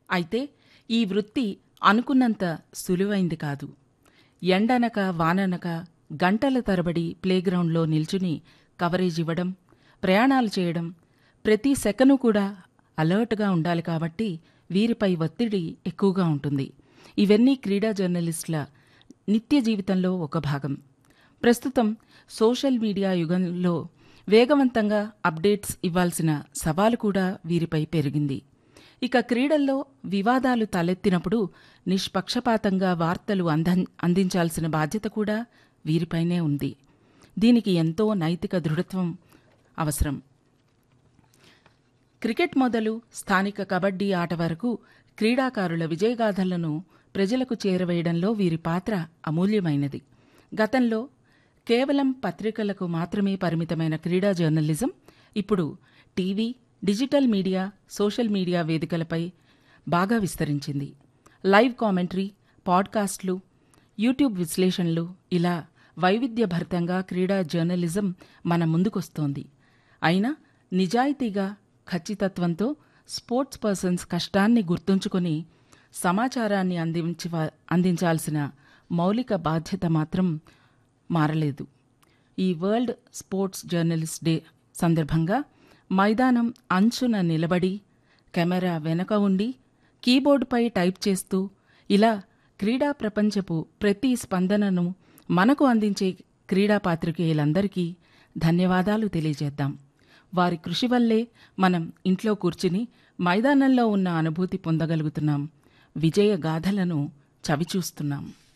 అయితే ఈ వృత్తి అనుకున్నంత సులువైంది కాదు ఎండనక వాననక గంటల తరబడి ప్లేగ్రౌండ్లో నిల్చుని కవరేజ్ ఇవ్వడం ప్రయాణాలు చేయడం ప్రతి సెకను కూడా అలర్ట్గా ఉండాలి కాబట్టి వీరిపై ఒత్తిడి ఎక్కువగా ఉంటుంది ఇవన్నీ క్రీడా జర్నలిస్టుల నిత్య జీవితంలో ఒక భాగం ప్రస్తుతం సోషల్ మీడియా యుగంలో వేగవంతంగా అప్డేట్స్ ఇవ్వాల్సిన సవాలు కూడా వీరిపై పెరిగింది ఇక క్రీడల్లో వివాదాలు తలెత్తినప్పుడు నిష్పక్షపాతంగా వార్తలు అంద అందించాల్సిన బాధ్యత కూడా వీరిపైనే ఉంది దీనికి ఎంతో నైతిక దృఢత్వం అవసరం క్రికెట్ మొదలు స్థానిక కబడ్డీ ఆట వరకు క్రీడాకారుల విజయగాథలను ప్రజలకు చేరవేయడంలో వీరి పాత్ర అమూల్యమైనది గతంలో కేవలం పత్రికలకు మాత్రమే పరిమితమైన క్రీడా జర్నలిజం ఇప్పుడు TV digital media social media వేదికలపై బాగా విస్తరించింది లైవ్ కామెంటరీ పాడ్కాస్ట్లు యూట్యూబ్ విశ్లేషణలు ఇలా వైవిధ్యభరితంగా క్రీడా జర్నలిజం మన ముందుకొస్తోంది అయినా నిజాయితీగా ఖచ్చితత్వంతో స్పోర్ట్స్ పర్సన్స్ కష్టాన్ని గుర్తుంచుకొని సమాచారాన్ని అందించి అందించాల్సిన మౌలిక బాధ్యత మాత్రం మారలేదు ఈ వరల్డ్ స్పోర్ట్స్ జర్నలిస్ట్ డే సందర్భంగా మైదానం అంచున నిలబడి కెమెరా వెనక ఉండి కీబోర్డుపై టైప్ చేస్తూ ఇలా క్రీడా ప్రపంచపు ప్రతి స్పందనను మనకు అందించే క్రీడా పాత్రికేయులందరికీ ధన్యవాదాలు తెలియజేద్దాం వారి కృషి వల్లే మనం ఇంట్లో కూర్చుని మైదానంలో ఉన్న అనుభూతి పొందగలుగుతున్నాం విజయ గాథలను చవిచూస్తున్నాం